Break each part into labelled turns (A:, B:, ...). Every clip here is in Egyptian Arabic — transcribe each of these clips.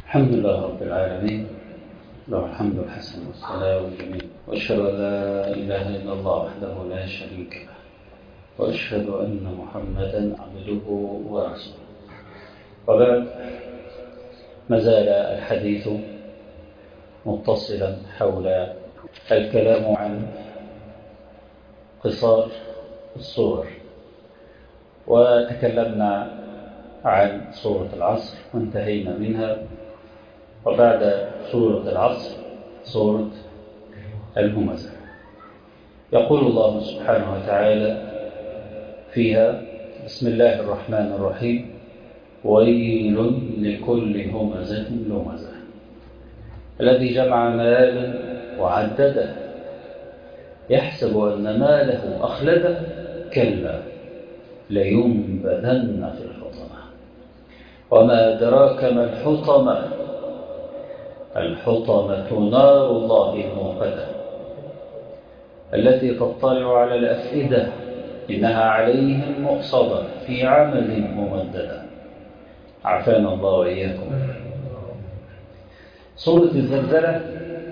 A: الحمد لله رب العالمين له الحمد الحسن والثناء الجميل وأشهد أن لا إله إلا الله وحده لا شريك له وأشهد أن محمدا عبده ورسوله وبعد ما زال الحديث متصلا حول الكلام عن قصار الصور وتكلمنا عن سورة العصر وانتهينا منها وبعد سورة العصر سورة الهمزة يقول الله سبحانه وتعالى فيها بسم الله الرحمن الرحيم ويل لكل همزة لمزة الذي جمع مالا وعدده يحسب أن ماله أخلده كلا لينبذن في الحطمة وما أدراك ما الحطمة الحطمة نار الله الموقدة التي تطلع على الأفئدة إنها عليهم مؤصدة في عمل ممددة عافانا الله وإياكم سورة الزلزلة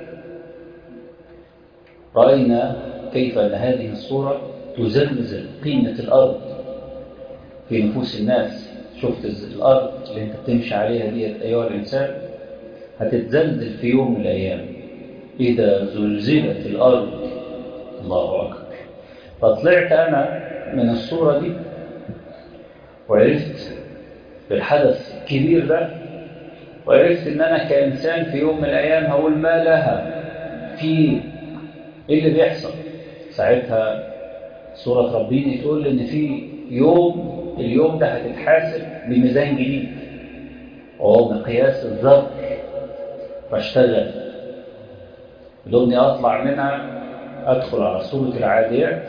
A: رأينا كيف أن هذه الصورة تزلزل قيمة الأرض في نفوس الناس شفت الأرض اللي انت بتمشي عليها دي أيها الإنسان هتتزلزل في يوم من الأيام إذا زلزلت الأرض الله أكبر فطلعت أنا من الصورة دي وعرفت بالحدث الكبير ده وعرفت ان انا كانسان في يوم من الايام هقول ما لها في ايه اللي بيحصل ساعتها سوره ربيني تقول ان في يوم اليوم ده هتتحاسب بميزان جديد وهو مقياس الذر فاشتغل بدوني اطلع منها ادخل على سوره العاديات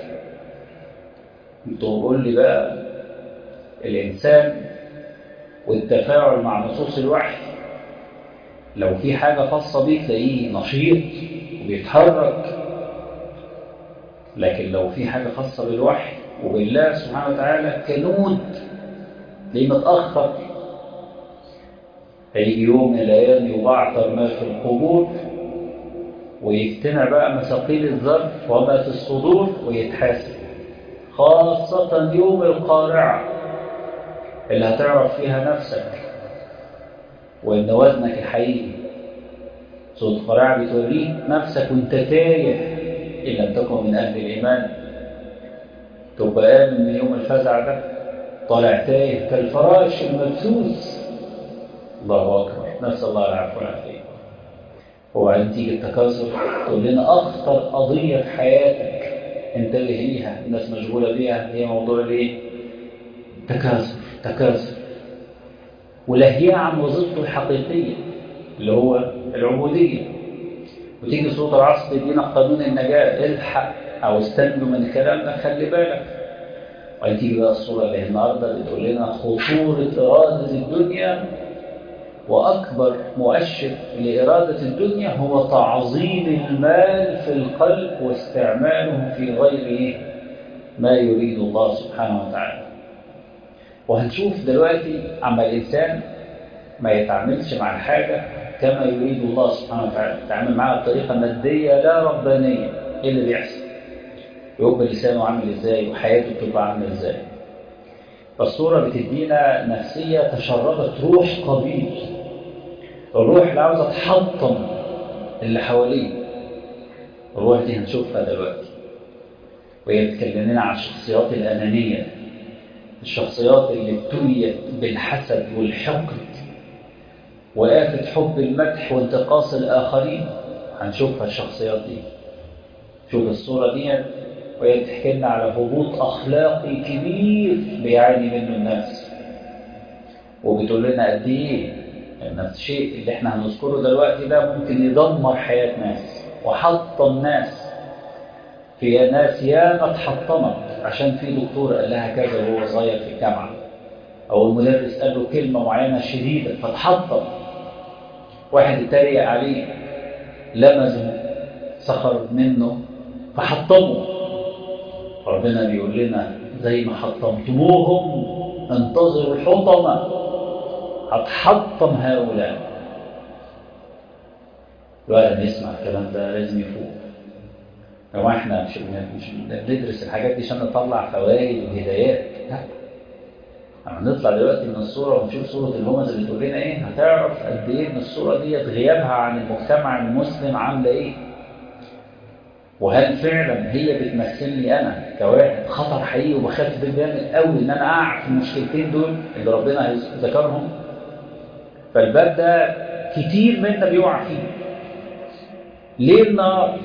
A: تقول لي بقى الانسان والتفاعل مع نصوص الوحي لو في حاجة خاصة بيه تلاقيه نشيط وبيتحرك لكن لو في حاجة خاصة بالوحي وبالله سبحانه وتعالى كنود تلاقيه متأخر هيجي يوم من الأيام يبعثر ما في القبور ويجتمع بقى مثاقيل الظرف وما في الصدور ويتحاسب خاصة يوم القارعة اللي هتعرف فيها نفسك وإن وزنك الحقيقي صوت قراءة بتوريك نفسك وانت تايه إن لم تكن من أهل الإيمان تبقى آمن من يوم الفزع ده طالع تايه كالفراش المبثوث الله أكبر نسأل الله العفو والعافية وبعدين تيجي التكاثر تقول لنا أخطر قضية في حياتك انتبه ليها الناس مشغولة بيها هي موضوع الايه؟ تكاثر تكاثر ولهيها عن وظيفته الحقيقية اللي هو العبودية وتيجي صوت العصر تدينا قانون النجاة الحق أو استنوا من الكلام ده خلي بالك وبعدين تيجي بقى الصورة اللي النهارده اللي تقول لنا خطورة إرادة الدنيا وأكبر مؤشر لإرادة الدنيا هو تعظيم المال في القلب واستعماله في غير ما يريد الله سبحانه وتعالى وهنشوف دلوقتي عما الإنسان ما يتعاملش مع الحاجة كما يريد الله سبحانه وتعالى يتعامل معها بطريقة مادية لا ربانية إيه اللي بيحصل يبقى لسانه عامل إزاي وحياته بتبقى عاملة إزاي فالصورة بتدينا نفسية تشربت روح قبيل الروح اللي عاوزة تحطم اللي حواليه الروح دي هنشوفها دلوقتي وهي بتكلم لنا عن الشخصيات الأنانية الشخصيات اللي ابتليت بالحسد والحقد وآفة حب المدح وانتقاص الآخرين هنشوفها الشخصيات دي شوف الصورة دي وهي بتحكي لنا على هبوط أخلاقي كبير بيعاني منه الناس وبتقول لنا قد إيه إن الشيء اللي إحنا هنذكره دلوقتي ده ممكن يدمر حياة ناس وحطم ناس في ناس ياما اتحطمت عشان في دكتور قال لها كذا وهو صغير في الجامعة أو المدرس قال له كلمة معينة شديدة فاتحطم واحد اتريق عليه لمزه سخر منه فحطمه ربنا بيقول لنا زي ما حطمتموهم انتظروا الحطمة هتحطم هؤلاء الواحد لما يسمع الكلام ده لازم يفوق لو احنا مش مش بندرس الحاجات دي عشان نطلع فوائد وهدايات لا لما نطلع دلوقتي من الصورة ونشوف صورة الهمز اللي تقول لنا ايه هتعرف قد ايه ان الصورة دي غيابها عن المجتمع المسلم عاملة ايه وهل فعلا هي بتمثل لي انا كواحد خطر حقيقي وبخاف ده جامد قوي ان انا اقع في المشكلتين دول اللي ربنا ذكرهم فالباب ده كتير منا بيقع فيه ليل نهار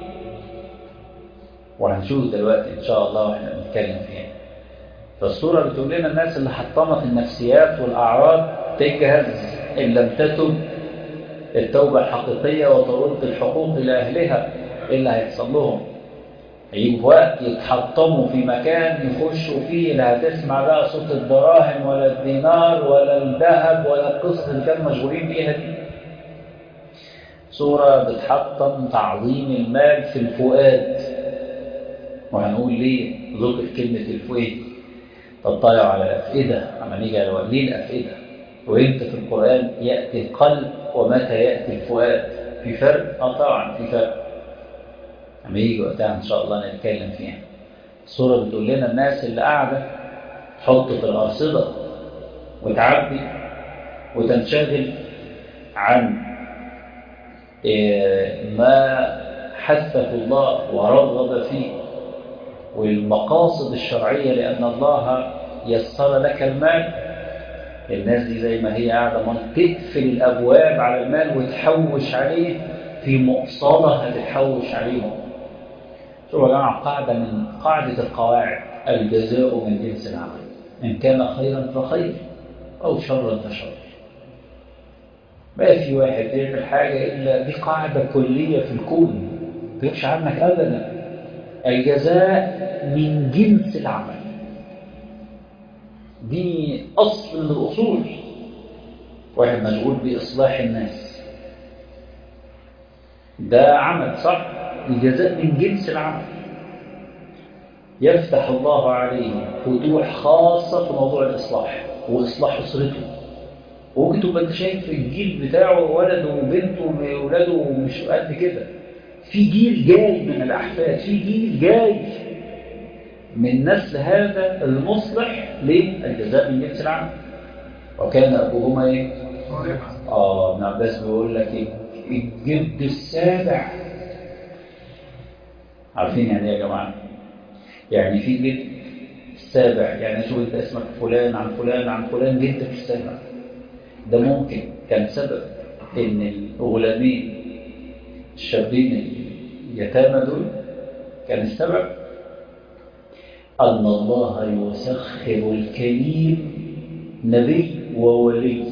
A: وهنشوف دلوقتي ان شاء الله واحنا بنتكلم فيها فالصورة بتقول لنا الناس اللي حطمت النفسيات والأعراض تجهز إن لم تتب التوبة الحقيقية وترد الحقوق إلى أهلها إيه اللي هيحصل لهم هيجوا في وقت يتحطموا في مكان يخشوا فيه لا هتسمع بقى صوت الدراهم ولا الدينار ولا الذهب ولا القصص اللي كانوا مشغولين بيها دي صورة بتحطم تعظيم المال في الفؤاد وهنقول ليه ذكر كلمة الفؤاد تطلع على الأفئدة عما نيجي على ليه الأفئدة وإمتى في القرآن يأتي القلب ومتى يأتي الفؤاد في فرق؟ اه طبعا في فرق لما يجي وقتها إن شاء الله نتكلم فيها الصورة بتقول لنا الناس اللي قاعدة تحط في الأرصدة وتعبي وتنشغل عن ما حثه الله ورغب فيه والمقاصد الشرعية لأن الله يسر لك المال الناس دي زي ما هي قاعدة ما تقفل الأبواب على المال وتحوش عليه في مقصدة هتتحوش عليهم شوف يا جماعة قاعدة من قاعدة القواعد الجزاء من جنس العمل إن كان خيرا فخير أو شرا فشر ما في واحد يعمل حاجة إلا دي قاعدة كلية في الكون ما تغيبش عنك أبدا الجزاء من جنس العمل دي أصل من الأصول واحد مشغول بإصلاح الناس ده عمل صح الجزاء من جنس العمل يفتح الله عليه فتوح خاصة في موضوع الإصلاح وإصلاح أسرته وممكن تبقى أنت شايف الجيل بتاعه ولده وبنته وولاده مش قد كده في جيل جاي من الأحفاد في جيل جاي من نسل هذا المصلح للجزاء من جنس العمل وكان أبوهما إيه؟ آه ابن عباس بيقول لك إيه؟ الجد السابع عارفين يعني إيه يا جماعة؟ يعني في جد السابع يعني شو أنت اسمك فلان عن فلان عن فلان جدك السابع ده ممكن كان سبب إن الغلامين الشابين اليتامى دول كان السبب أن الله يسخر الكريم نبي وولي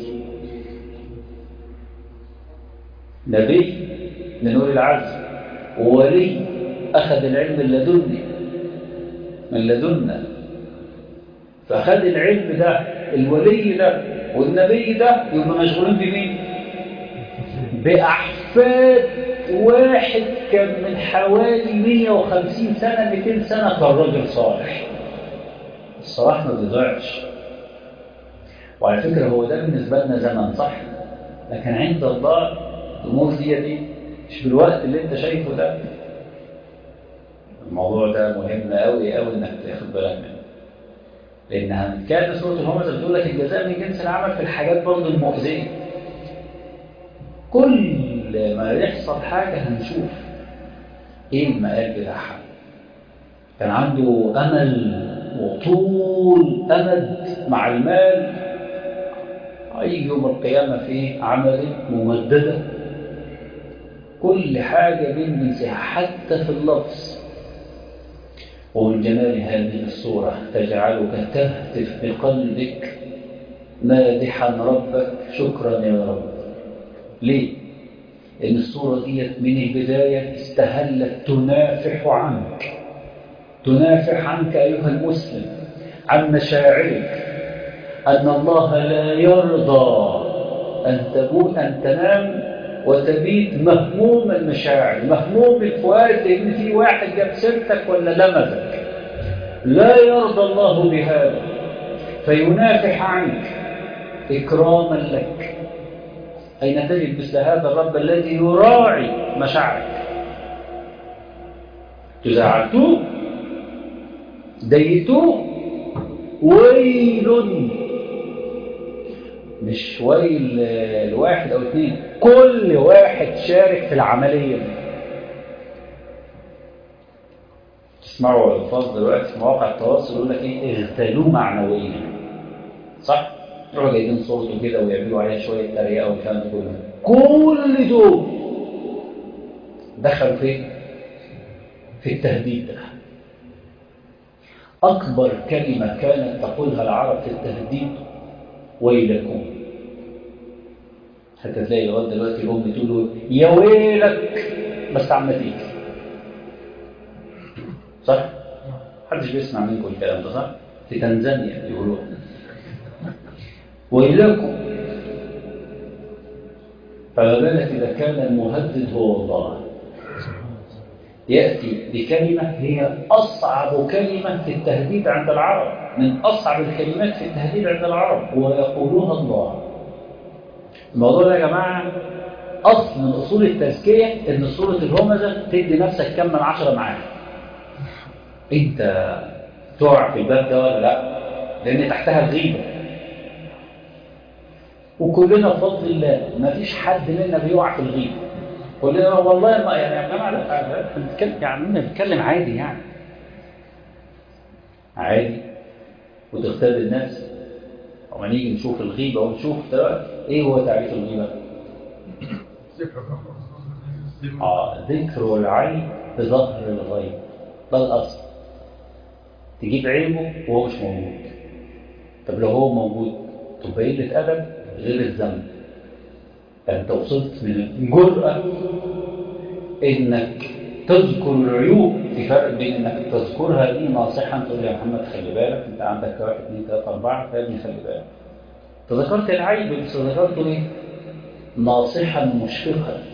A: نبي من أولي العزم وولي أخذ العلم اللدني من لدنا فأخذ العلم ده الولي ده والنبي ده يبقى مشغولين بمين؟ بأحفاد واحد كان من حوالي 150 سنة 200 سنة كان راجل صالح الصلاح ما بيضيعش وعلى فكرة هو ده بالنسبة لنا زمن صح لكن عند الله الأمور دي دي مش بالوقت اللي انت شايفه ده الموضوع ده مهم قوي قوي انك تاخد بالك منه لانها كانت سوره الهمزه بتقول لك الجزاء من جنس العمل في الحاجات برضه المؤذيه كل ما يحصل حاجه هنشوف ايه المقال بتاعها كان عنده امل وطول امد مع المال هيجي يوم القيامه في عمل ممدده كل حاجه بننساها حتى في اللفظ ومن جمال هذه الصورة تجعلك تهتف بقلبك مادحا ربك شكرا يا رب ليه؟ لأن الصورة دي من البداية استهلت تنافح عنك تنافح عنك أيها المسلم عن مشاعرك أن الله لا يرضى أن تبوت أن تنام وتبيت مهموم المشاعر مهموم الفؤاد لأن في واحد جاب سيرتك ولا لمزك لا يرضى الله بهذا فينافح عنك إكراما لك أين تجد مثل هذا الرب الذي يراعي مشاعرك تزعلتوه ضايقتوه ويل مش ويل لواحد أو اثنين كل واحد شارك في العملية دي تسمعوا الفاظ دلوقتي في مواقع التواصل يقول لك ايه اغتالوه معنويا صح؟ يروحوا جايبين صورته كده ويعملوا عليها شويه تريقه والكلام ده كله كل دول دخلوا فين؟ في التهديد ده أكبر كلمة كانت تقولها العرب في التهديد ويلكم حتى تلاقي لغايه دلوقتي الأم تقول له يا ويلك بس عم تيجي صح؟ محدش بيسمع منكم الكلام ده صح؟ في تنزانيا يقولوا ويلكم فما بالك إذا كان المهدد هو الله يأتي بكلمة هي أصعب كلمة في التهديد عند العرب من أصعب الكلمات في التهديد عند العرب ويقولونها الله الموضوع ده يا جماعة أصل من أصول التزكية إن سورة الهمزة تدي نفسك كم من عشرة معاها أنت تقع في الباب ده ولا لا لأن تحتها الغيبة وكلنا بفضل الله ما فيش حد منا بيقع في الغيبة كلنا والله ما يعني يا جماعه لا بنتكلم يعني بنتكلم عادي يعني عادي وتغتاب الناس وما نيجي نشوف الغيبه ونشوف دلوقتي ايه هو تعريف الغيبه؟ اه ذكر العيب بظهر الغيب ده الاصل تجيب عيبه وهو مش موجود طب لو هو موجود تبقى قله ادب غير الذنب انت وصلت من الجرأة انك تذكر العيوب في فرق بين انك تذكرها دي ناصحا تقول يا محمد خلي بالك انت عندك واحد اثنين ثلاثة أربعة فيا ابني خلي بالك تذكرت العيب بس ذكرته ايه؟ ناصحا مشفقا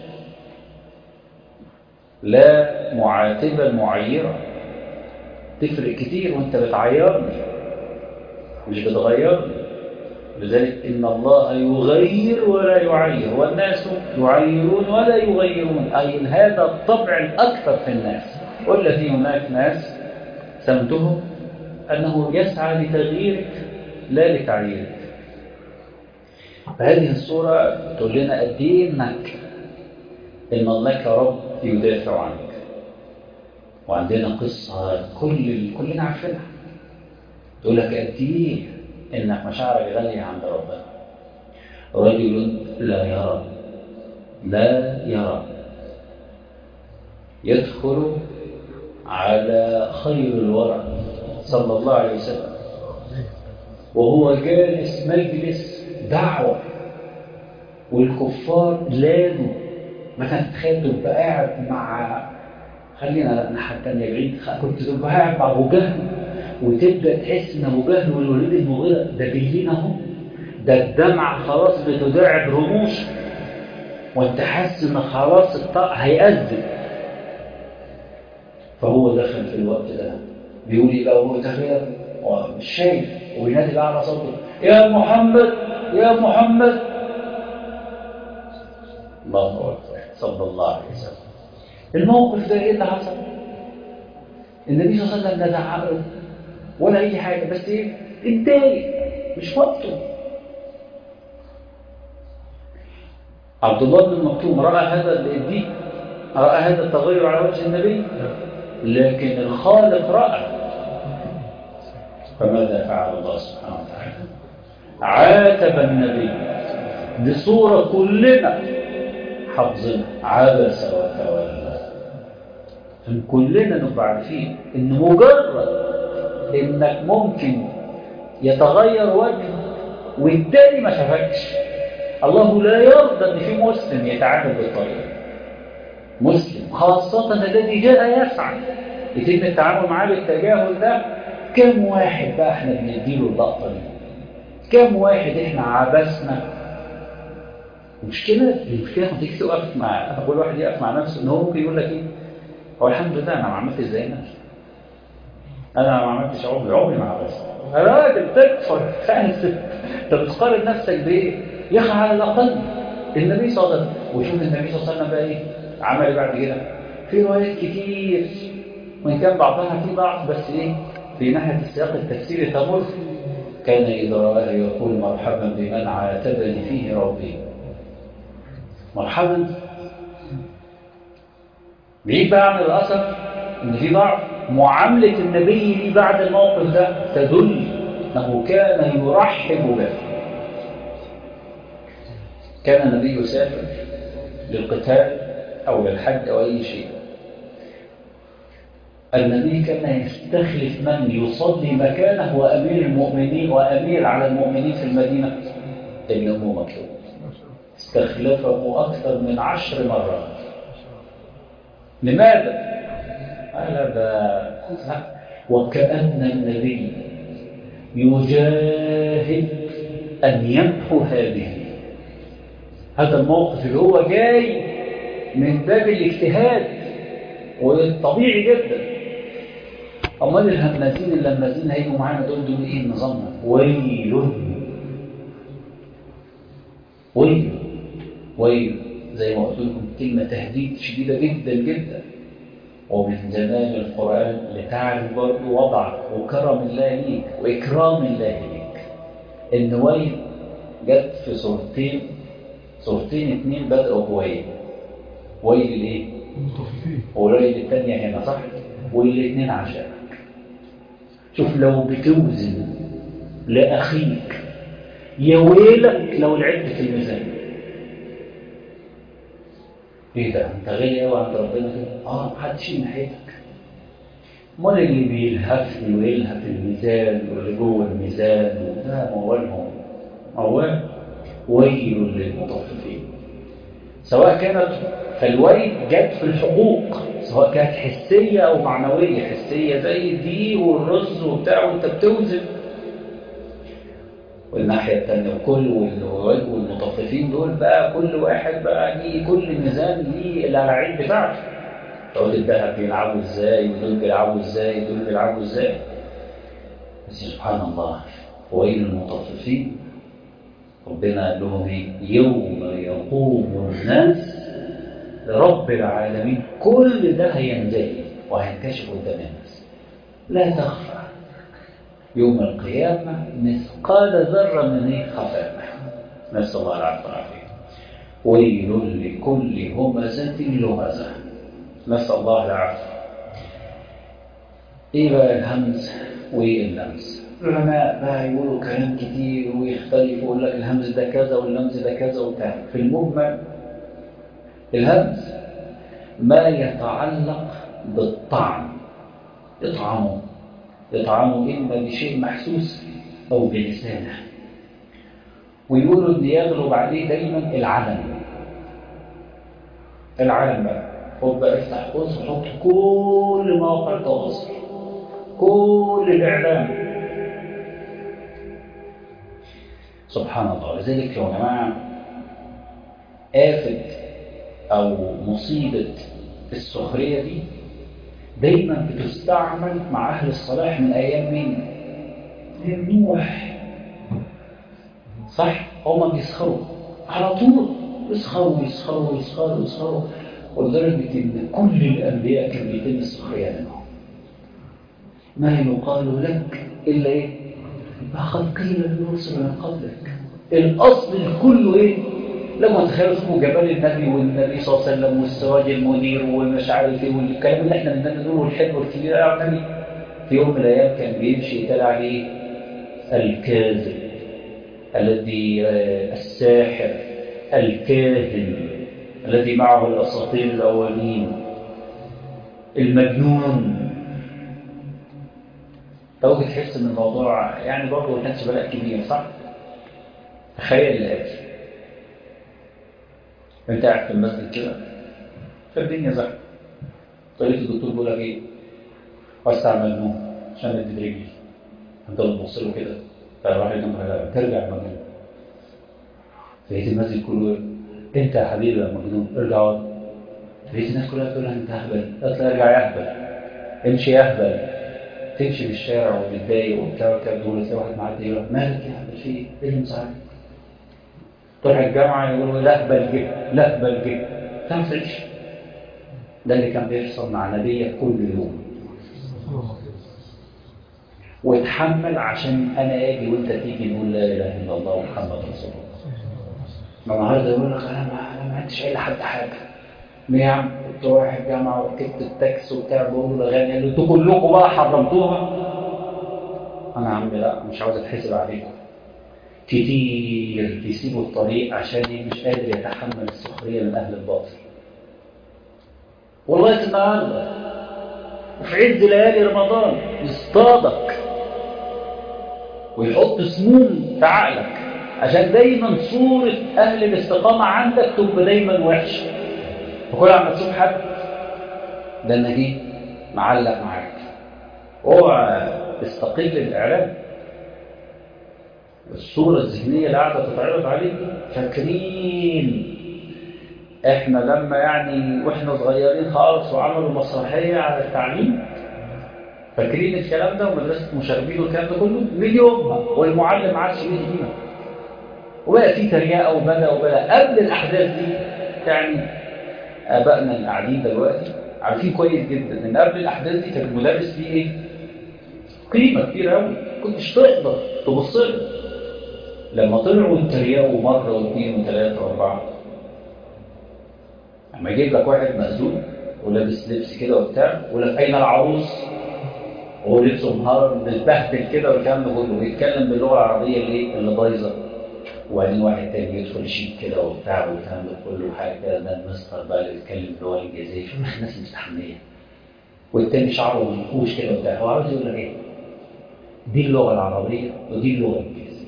A: لا معاتبا معيرا تفرق كتير وانت بتعيرني مش بتغيرني لذلك إن الله يغير ولا يعير والناس يعيرون ولا يغيرون أي هذا الطبع الأكثر في الناس والذي هناك ناس سمتهم أنه يسعى لتغييرك لا لتعييرك فهذه الصورة تقول لنا قد إيه إنك إن الله كرب يدافع عنك وعندنا قصة كل كلنا عارفينها تقول لك قد إيه إنك مشاعرك غالية عند ربنا رجل لا يرى لا يرى يدخل على خير الورى صلى الله عليه وسلم وهو جالس مجلس دعوة والكفار لانوا ما كانت تتخيل تبقى قاعد مع خلينا الناحية التانية بعيد كنت تبقى قاعد مع أبو جهل وتبدأ تحس إن أبو جهل والوليد المغيرة ده بالليل أهو ده الدمع خلاص بتداعب رموش وأنت حاسس إن خلاص الطاق هيأذن فهو دخل في الوقت ده بيقول يبقى هو تخيل مش شايف وينادي بأعلى صوته يا محمد يا محمد الله أكبر صلى الله عليه وسلم الموقف ده ايه اللي حصل؟ النبي صلى الله عليه وسلم لا زعقه ولا اي حاجه بس ايه؟ اتضايق مش وقته عبد الله بن مكتوم راى هذا الدين راى هذا التغير على وجه النبي لكن الخالق راى فماذا فعل الله سبحانه وتعالى عاتب النبي بصوره كلنا حافظنا عبس وتولى ان كلنا نبقى عارفين ان مجرد انك ممكن يتغير وجهه والتاني ما شافكش الله لا يرضى ان في مسلم يتعامل بالطريقه مسلم خاصة الذي جاء يسعى يتم التعامل معاه بالتجاهل ده كم واحد بقى احنا بنديله اللقطة دي كم واحد احنا عبسنا المشكلة المشكلة لما تيجي تقف مع كل واحد يقف مع نفسه ان هو ممكن يقول لك ايه هو الحمد لله انا ما عملتش زي الناس انا ما عملتش عمري عمري ما عملت يا راجل تكفر انت بتقارن نفسك بايه؟ يا اخي على الاقل النبي صلى الله عليه وسلم وشوف النبي صلى الله عليه وسلم بقى ايه عمل ايه بعد كده في روايات كتير وان كان بعضها في ضعف بس ايه في ناحيه السياق التفسيري تمر كان اذا رآه يقول مرحبا بمن عاتبني فيه ربي مرحبا بعيد بقى عن الاثر ان في ضعف معامله النبي لي بعد الموقف ده تدل انه كان يرحب به كان النبي يسافر للقتال أو للحج أو أي شيء النبي كان يستخلف من يصلي مكانه وأمير المؤمنين وأمير على المؤمنين في المدينة ابن أم مكتوب استخلفه أكثر من عشر مرات لماذا؟ قال ده وكأن النبي يجاهد أن يمحو هذه هذا الموقف اللي هو جاي من باب الاجتهاد والطبيعي جدا امال الهمازين اللمازين هيجوا معانا دول دول ايه نظامنا ويل ويل ويل زي ما قلت لكم كلمه تهديد شديده جدا جدا ومن جمال القران لتعرف برضه وضعك وكرم الله ليك واكرام الله ليك ان ويل جت في صورتين صورتين اتنين بدأوا بويل ويل الايه؟
B: المطففين
A: وويل التانية هنا صح؟ والاتنين عشانك شوف لو بتوزن لأخيك يا ويلك لو لعبت في الميزان ايه ده انت غالي قوي عند ربنا كده اه محدش يجي ناحيتك امال اللي بيلهفني ويلهف الميزان واللي جوه الميزان ده موالهم موال ويل للمطففين سواء كانت فالويل جت في الحقوق سواء كانت حسية أو معنوية حسية زي دي والرز وبتاع وانت بتوزن والناحية التانية كل والمطففين دول بقى كل واحد بقى ليه كل ميزان ليه الألاعيب بتاعته تقول الذهب بيلعبوا ازاي ودول بيلعبوا ازاي ودول بيلعبوا ازاي بس سبحان الله ويل المطففين ربنا قال لهم ايه يوم يقوم الناس لرب العالمين كل ده هينزل وهينكشف قدام الناس لا تخفى يوم القيامة مثقال ذرة من ايه خفاء نسأل الله العافية والعافية ويل لكل همزة لمزة نسأل الله العافية ايه بقى الهمز وايه اللمز العلماء بقى يقولوا كلام كتير ويختلفوا يقول لك الهمز ده كذا واللمز ده كذا وبتاع في المجمل الهمز ما يتعلق بالطعم يطعمه يطعمه إما بشيء محسوس أو بلسانه ويقولوا إن يغلب عليه دايما العلم العلم بقى خد بقى افتح قوس وحط كل مواقع التواصل كل الإعلام سبحان الله لذلك يا جماعة آفة أو مصيبة السخرية دي دايما بتستعمل مع أهل الصلاح من أيام مين؟ أيام نوح صح؟ هما بيسخروا على طول يسخروا يسخروا يسخروا يسخروا ولدرجة إن كل الأنبياء كان بيتم السخرية منهم ما يقال لك إلا إيه؟ لقد قيل للرسل من قبلك الأصل كله إيه؟ لما تخيلوا اسمه جبال النبي والنبي صلى الله عليه وسلم والسراج المنير ومش عارف ايه والكلام اللي احنا بنقول دول والحلو الكبير قوي النبي في يوم من الايام كان بيمشي يتقال عليه الكاذب الذي الساحر الكاهن الذي معه الاساطير الاولين المجنون تو تحس ان الموضوع يعني برضه ما كانش بلاء كبير صح؟ تخيل الاتي انت قاعد في المسجد كده فالدنيا زحمه طريقه الدكتور بيقول لك ايه؟ وسع مجنون عشان ادي رجلي انت بتبص له كده فراح جنبك ترجع مجنون لقيت المسجد كله انت يا حبيبي يا مجنون ارجع اقعد لقيت الناس كلها تقول لك انت اهبل اطلع ارجع يا اهبل امشي يا اهبل تمشي في الشارع ومتضايق وبتاع وبتاع تقول تلاقي واحد معدي يقول لك مالك يا اهبل في ايه؟ ايه اللي مزعلك؟ تروح الجامعة يقولوا لهبل جه لهبل جه تعرف تعيش ده اللي كان بيحصل مع نبيك كل يوم واتحمل عشان انا اجي وانت تيجي نقول لا اله الا الله محمد رسول الله ما النهارده يقول لك انا ما انا ما عنديش اي لحد حاجه ليه يا عم كنت رايح الجامعه وركبت التاكسي وبتاع بقول له اغاني قال لي انتوا كلكم بقى حرمتوها انا يا عم لا مش عاوز اتحسب عليكم كتير بيسيبوا الطريق عشان مش قادر يتحمل السخريه من اهل الباطل والله النهارده وفي عز ليالي رمضان يصطادك ويحط سموم في عقلك عشان دايما صورة أهل الاستقامة عندك تبقى دايما وحشة فكل عم تشوف حد ده النجيب معلق معاك اوعى تستقل الإعلام الصورة الذهنية اللي قاعدة تتعرض عليك فاكرين احنا لما يعني واحنا صغيرين خالص وعملوا مسرحية على التعليم فاكرين الكلام ده ومدرسة مشاغبين والكلام ده كله من يومها والمعلم ما عادش ليه قيمة وبقى في تريقة وبدا وبدا قبل الأحداث دي يعني آبائنا اللي قاعدين دلوقتي عارفين كويس جدا إن قبل الأحداث دي كان المدرس ليه إيه؟ قيمة كبيرة أوي كنتش تقدر تبص له لما طلعوا يتريقوا مرة واثنين وثلاثة وأربعة لما يجيب لك واحد مأذون ولابس لبس كده وبتاع ويقول لك أين العروس؟ وهو لبسه مهار متبهدل كده والكلام ده كله ويتكلم باللغة العربية اللي اللي بايظة وبعدين واحد تاني يدخل يشيك كده وبتاع والكلام ده كله حاجة كده ده المستر بقى اللي بيتكلم باللغة الإنجليزية شوف الناس مستحمية والتاني شعره منفوش كده وبتاع هو عاوز يقول لك إيه؟ دي اللغة العربية ودي اللغة الإنجليزية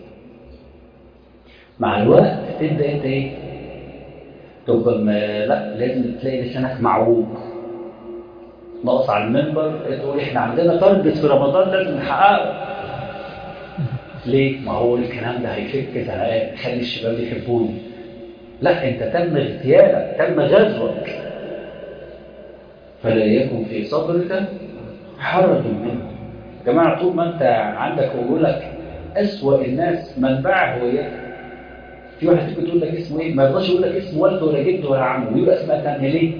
A: مع الوقت تبدأ أنت إيه؟ تبقى ما لا لازم تلاقي لسانك معوج ناقص على المنبر تقول احنا عندنا تارجت في رمضان لازم نحققه ليه؟ ما هو الكلام ده هيفك زهقان يخلي الشباب يحبوني لا انت تم اغتيالك تم غزوك فلا يكن في صدرك حرج منه يا جماعه طول ما انت عندك وجودك اسوأ الناس منبعه هويتك في واحد فيكم تقول لك اسمه ايه ما يرضاش يقول لك اسم والده ولا جده ولا عمه ويبقى اسمها ثانيه ليه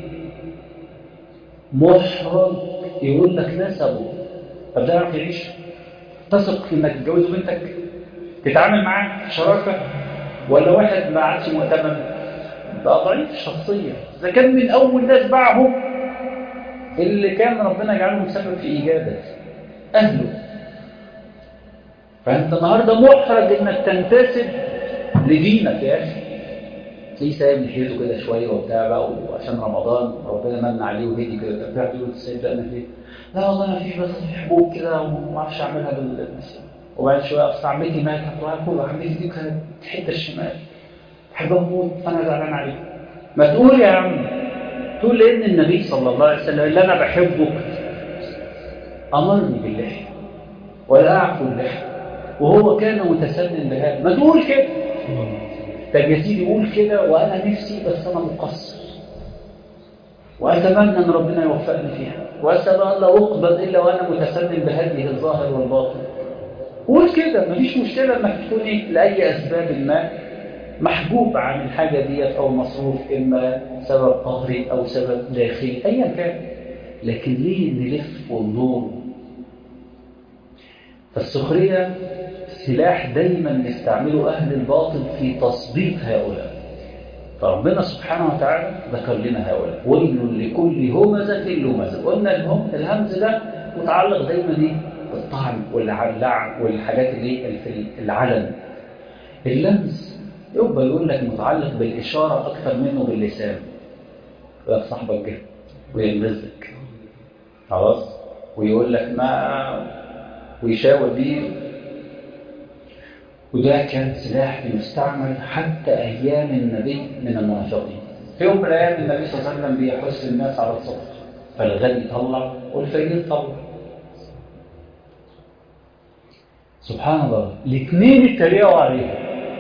A: محرج يقول لك نسبه طب ده يعرف يعيش تثق في انك تتجوز بنتك تتعامل معاه في شراكه ولا واحد ما عادش مؤتمن ده ضعيف الشخصيه اذا كان من اول ناس باعهم اللي كان ربنا يجعلهم سبب في ايجاده اهله فانت النهارده محرج انك تنتسب لدينك يا اخي تلاقيه سايب لحيته كده شويه وبتاع بقى وعشان رمضان ربنا من عليه وهدي كده بتاع تقول السيد لا انا فيه لا والله انا في بس حبوب كده وما اعرفش اعملها بال وبعد شويه اصل عمتي ماتت وهاكل عمتي دي كانت الحته الشمال بحبها اموت فانا زعلان عليها ما تقول يا عم تقول لان النبي صلى الله عليه وسلم اللي انا بحبه امرني باللحيه ولا اعفو اللحيه وهو كان متسنن بهذا ما تقول كده طب يا سيدي قول كده وانا نفسي بس انا مقصر واتمنى ان ربنا يوفقني فيها واسال ان لا اقبل الا وانا متسنن بهذه الظاهر والباطن قول كده مفيش مشكله انك تكون إيه؟ لاي اسباب ما محجوب عن الحاجه ديت او مصروف اما سبب قهري او سبب داخلي ايا كان لكن ليه نلف وندور فالسخريه سلاح دايما يستعمله أهل الباطل في تثبيط هؤلاء فربنا سبحانه وتعالى ذكر لنا هؤلاء ويل لكل همزة لمزة قلنا الهم الهمز ده متعلق دايما ايه بالطعن واللعن والحاجات اللي في العلن اللمز يبقى يقول لك متعلق بالإشارة أكثر منه باللسان يقول لك صاحبك جه ويلمزك خلاص ويقول لك ما ويشاور بيه وده كان سلاح بيستعمل حتى أيام النبي من المنافقين في يوم من الأيام النبي صلى الله عليه وسلم بيحث الناس على الصدقة فالغني طلع والفقير طلع سبحان الله الاثنين اتريقوا عليه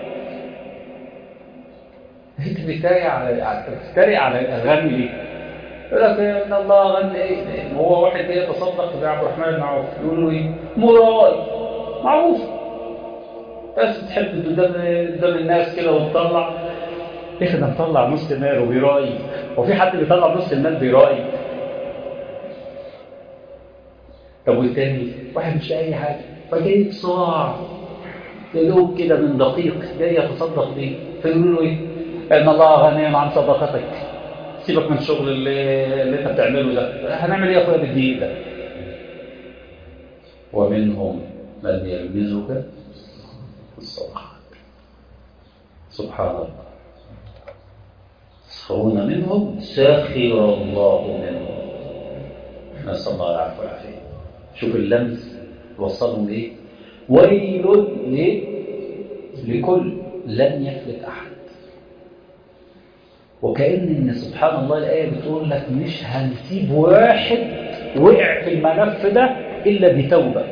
A: انت بتتريق على بتتريق على الغني ليه؟ يقول لك ان الله غني ايه؟ هو واحد يتصدق زي عبد الرحمن بن عوف يقول له ايه؟ مراي معروف بس تحب قدام قدام الناس كده وتطلع ايه ده مطلع نص مال وبيراي وفي حد بيطلع نص المال بيراي طب والتاني واحد مش لاقي اي حاجه فجاي صاع يدوب كده من دقيق جاي يتصدق بيه فيقولوا له ايه ان الله غني عن صدقتك سيبك من الشغل اللي, اللي انت بتعمله ده هنعمل ايه يا اخويا بالدقيق ده ومنهم من يلمزك في الصدقات سبحان الله يسخرون منهم سخر الله منهم نسأل الله العفو والعافية شوف اللمس وصلهم لإيه ويل ليه؟ لكل لن يفلت أحد وكأن إن سبحان الله الآية بتقول لك مش هنسيب واحد وقع في الملف ده إلا بتوبة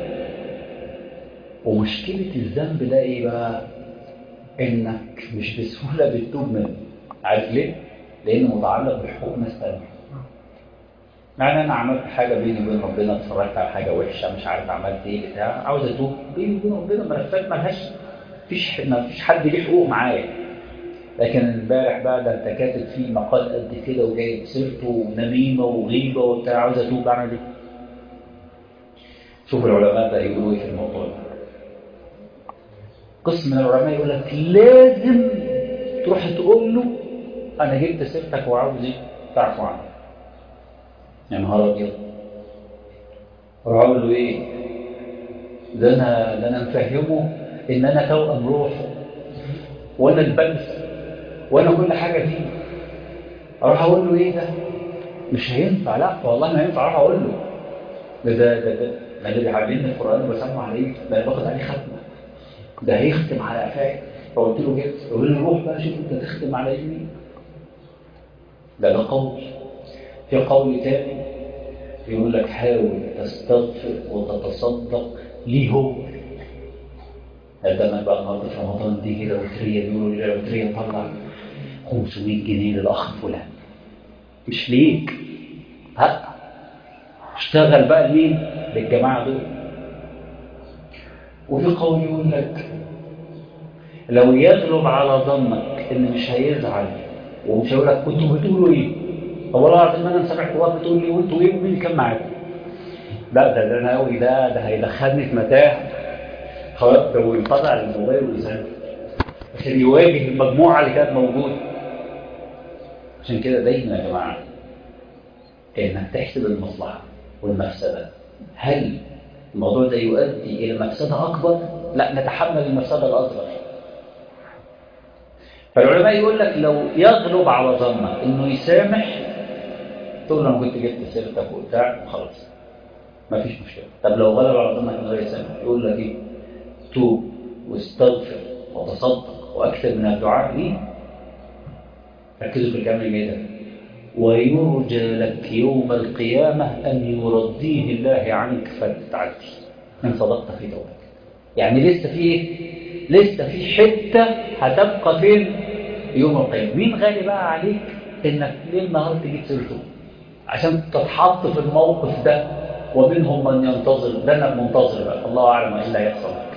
A: ومشكلة الذنب ده إيه بقى؟ إنك مش بسهولة بتتوب منه عارف ليه؟ لأنه متعلق بحقوق ناس تانية يعني أنا عملت حاجة بيني وبين ربنا اتفرجت على حاجة وحشة مش عارف عملت إيه بتاع عاوز أتوب بيني وبين ربنا ملفات ملهاش مفيش مفيش حد ليه حقوق معايا لكن امبارح بقى ده انت كاتب فيه مقال قد كده وجايب سيرته ونميمه وغيبه وبتاع عاوز اتوب اعمل ايه؟ شوف العلماء بقى يقولوا ايه في الموضوع ده. قسم من العلماء يقول لك لازم تروح تقول له انا جبت سيرتك وعاوز ايه؟ تعفو عني. يا نهار ابيض. اروح اقول له ايه؟ ده انا ده انا مفهمه ان انا توأم روحه وانا البلس وانا كل حاجه فيه اروح اقول له ايه ده مش هينفع لا والله ما ينفع اروح اقول له ده ده ده ده ده اللي بيعلمني القران وبسمع عليه ده اللي باخد عليه ختمه ده هيختم على قفاك فقلت له كده يقول لي روح بقى شوف انت تختم على يمين ده ده قول في قول تاني يقول لك حاول تستغفر وتتصدق ليه هو قدامك بقى النهارده في رمضان دي كده وتريه بيقولوا لي وتريه طلع 500 جنيه للاخ فلان مش ليك ها اشتغل بقى لمين للجماعه دول وفي قول يقول لك لو يغلب على ظنك ان مش هيزعل ومش هيقول لك كنتوا بتقولوا ايه هو والله العظيم انا سامعك وقت بتقول لي وانتوا ايه ومين كان معاكم لا ده ده انا قوي ده ده هيدخلني في متاهه خلاص ده وينقطع الموبايل ويسافر عشان يواجه المجموعه اللي كانت موجوده عشان كده دايما يا جماعه انك تحسب المصلحه والمفسده هل الموضوع ده يؤدي الى مفسده اكبر لا نتحمل المفسده الاصغر فالعلماء يقول لك لو يغلب على ظنك انه يسامح تقول له انا كنت جبت سيرتك وبتاع وخلاص ما فيش مشكله طب لو غلب على ظنك انه يسامح يقول لك ايه توب واستغفر وتصدق واكثر من الدعاء ليه ركزوا في الكلام اللي جاي ده ويرجى لك يوم القيامة أن يرضيه الله عنك فتتعدي من صدقت في توبتك يعني لسه في ايه؟ لسه في حتة هتبقى فين يوم القيامة مين غالي بقى عليك انك ليل نهار تجيب سيرته عشان تتحط في الموقف ده ومنهم من ينتظر ده انا منتظر بقى الله اعلم ايه اللي هيحصل لك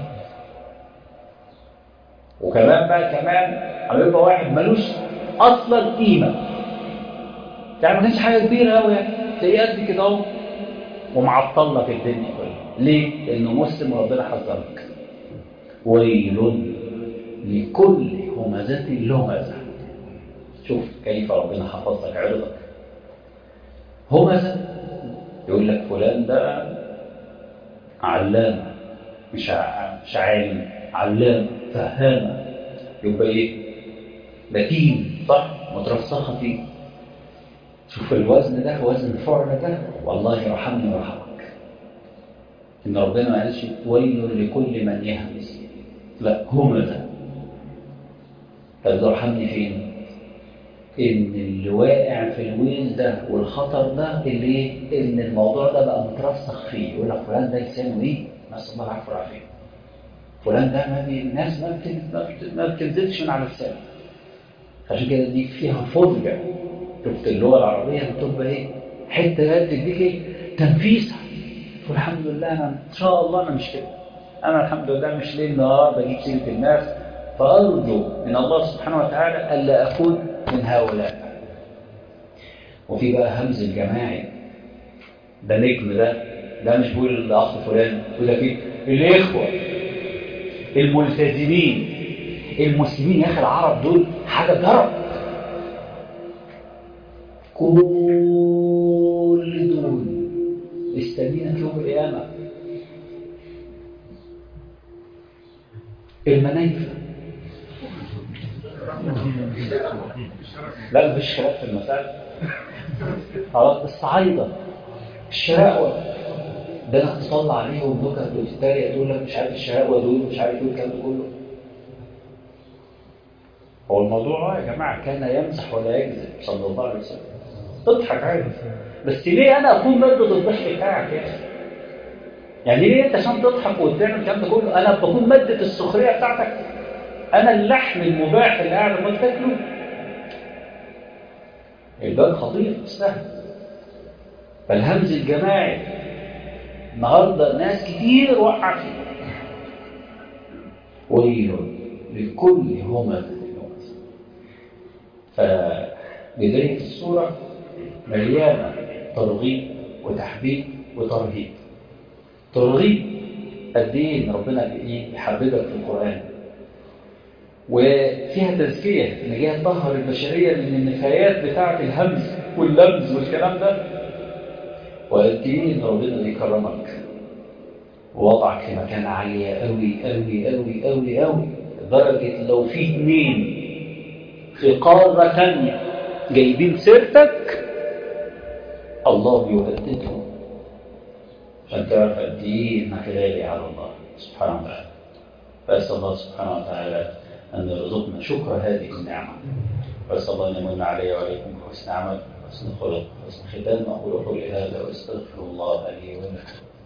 A: وكمان بقى كمان هيبقى واحد ملوش اصلا قيمه يعني ما كانش حاجه كبيره قوي يعني تلاقيه قد كده اهو ومعطل لك الدنيا كلها ليه؟ لانه مسلم وربنا حذرك ويل لكل همزه لمزه شوف كيف ربنا حفظ لك عرضك همزه يقول لك فلان ده علامه مش مش عالم علام فهامه يبقى ايه؟ متين صح؟ مترسخه فيه شوف الوزن ده وزن الفعل ده والله يرحمني ويرحمك ان ربنا ما قالش ويل لكل من يهمس لا همزه طب يرحمني فين ان اللي واقع في الويل ده والخطر ده اللي ايه ان الموضوع ده بقى مترسخ فيه يقول لك فلان ده لسانه ايه نسال الله العفو والعافيه فلان ده ما بي... الناس ما, بت... ما بتنزلش من على اللسان عشان كده دي فيها فرجه شفت اللغه العربيه بتبقى ايه حته قد تديك ايه تنفيسه والحمد لله انا ان شاء الله انا مش كده أنا الحمد لله مش ليل نهار بجيب سيرة الناس فأرجو من الله سبحانه وتعالى ألا أكون من هؤلاء وفي بقى همز الجماعي ده نجم ده ده مش بيقول الأخ فلان يقول لك إيه الإخوة الملتزمين المسلمين يا أخي العرب دول حاجة ضرب كل دول مستنينك يوم القيامة المنايفة لا مفيش شباب في المساجد خلاص الصعايدة الشراقوة ده انك تطلع عليهم نكت وتتريق تقول لك مش عارف الشراقوة دول مش عارف ايه الكلام ده كله هو الموضوع يا جماعة كان يمزح ولا يكذب صلى الله عليه وسلم تضحك عادي بس ليه انا اكون مادة الضحك بتاعك يا اخي يعني ليه انت عشان تضحك وتعمل الكلام ده كله انا بكون مادة السخرية بتاعتك انا اللحم المباح اللي قاعد ما تاكله ده خطير مش سهل فالهمز الجماعي النهارده ناس كتير وقع فيه ويل لكل همزة لمزة فبداية السورة مليانة ترغيب وتحبيب وترهيب ترغيب قد ايه ان ربنا يحببك في القرآن وفيها تزكية ان جايه تطهر البشرية من النفايات بتاعة الهمز واللمز والكلام ده وقد ايه ان ربنا بيكرمك ووضعك في مكان عالية قوي قوي قوي قوي قوي لدرجة لو في اتنين في قارة تانية جايبين سيرتك الله يهددهم عشان تعرف قد ايه انك غالي على الله سبحانه وتعالى فاسال الله سبحانه وتعالى ان يرزقنا شكر هذه النعمه واسال الله ان يمن علي وعليكم بحسن عمل وحسن خلق وحسن ختام اقول قولي هذا واستغفر الله لي ولكم